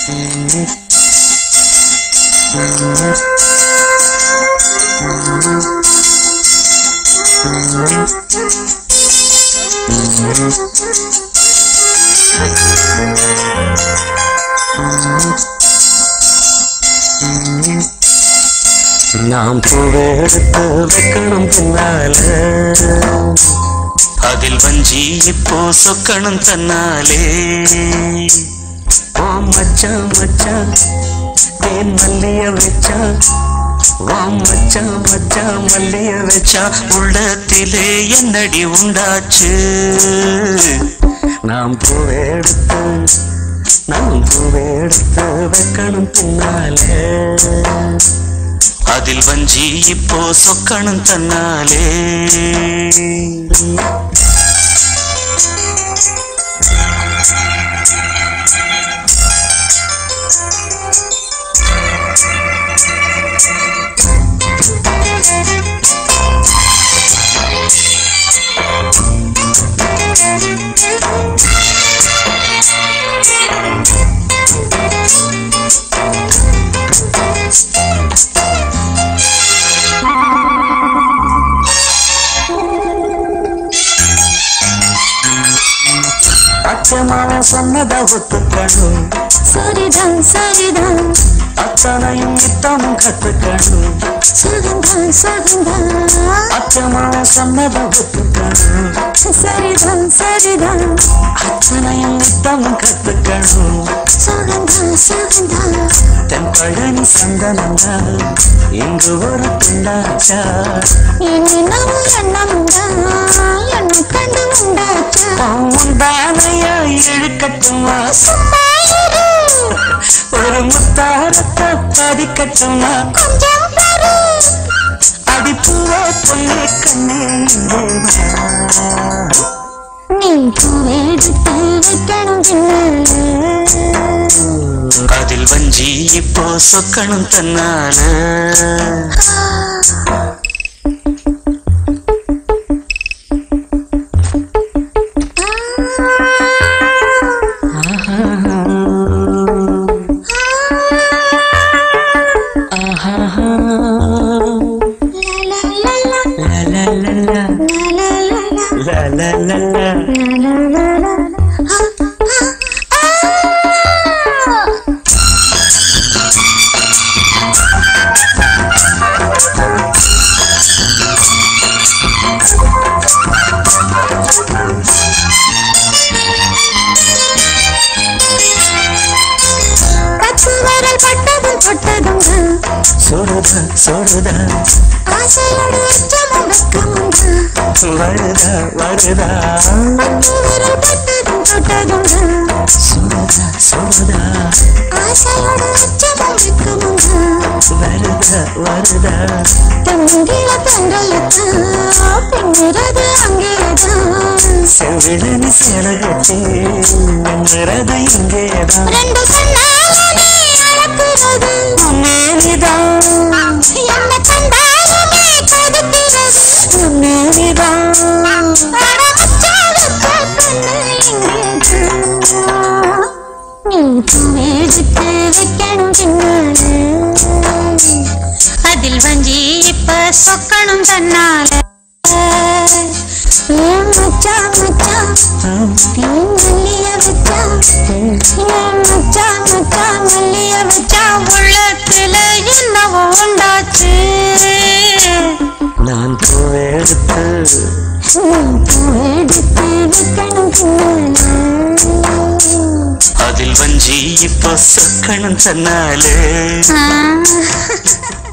நாம் பூவெடுத்து வைக்கணும் பின்னால அதில் வஞ்சி இப்போ சொக்கணும் தன்னாலே ஓ மச்சான் மச்சான் தேன் மல்லிய வச்சா வா மச்சான் மச்சான் மல்லிய வச்சா உள்ளத்திலே என்னடி உண்டாச்சு நாம் பூவெடுத்து நாம் பூவெடுத்து வைக்கணும் பின்னாலே அதில் வஞ்சி இப்போ சொக்கணும் தன்னாலே அச்சமான சொன்னதை ஒத்துக்கணும் சரிதான் சரிதான் அத்தனையும் நித்தமும் கத்துக்கணும் சுகந்தான் சுகந்தான் அச்சமான சொன்னதை ஒத்துக்கணும் சரிதான் சரிதான் அத்தனையும் நித்தமும் கத்துக்கணும் சுகந்தான் சுகந்தான் தென் பழனி சந்தனந்தா இங்கு ஒரு பிண்டாச்சா என்னும் எண்ணம்தான் என்னை கண்டு உண்டாச்சா உண்டானையா இழுக்கட்டுமா சும்மா இரு. ஒரு முத்தாரத்தை பதிக்கட்டுமா கொஞ்சம் பாரு அடிப்புவா பொண்ணு கண்ணே இங்கே வா. நீ பூவெடுத்து வைக்கணும் பின்னால அதில் வஞ்சி இப்போ சொக்கணும் தன்னால லா, லா, லா, லா. லா, லா, லா, லா. பத்து விரல் பட்டதும் தொட்டதும் சுடுதா சுடுதா ஆசையோடு அச்சமும் வெக்கமும் வருதா வருதா பத்து விரல் பட்டதும் தொட்டதும் சுடுதா சுடுதா ஆசையோடு அச்சமும் வெக்கமும் வருதா வருதா தங்கில தங்கலத்தான் பின்னிறது அங்கேதான் செவிழனி சேலகத்தே நின்றது இங்கேதான் ரெண்டு கண்ணாலே அளக்கிறது மேனிதான் என்ன கண்டாலுமே கொதிக்கிறது மேனிதான் அட மச்சானுக்கு கண்ணு இங்கேதான். நீ பூவெடுத்து வைக்கணும் பின்னால அதில் வஞ்சி இப்ப சொக்கணும் தன்னால ஏன் மச்சான் மச்சான் ஏன் மல்லிய வச்சா ஏன் மச்சான் மச்சான் மல்லிய வச்சா உள்ளத்துல என்னவோ உண்டாச்சு நான் பூவெடுத்து நீ பூவெடுத்து வைக்கணும் பின்னால அதில் வஞ்சி இப்போ சொக்கணும் தன்னாலே ஆ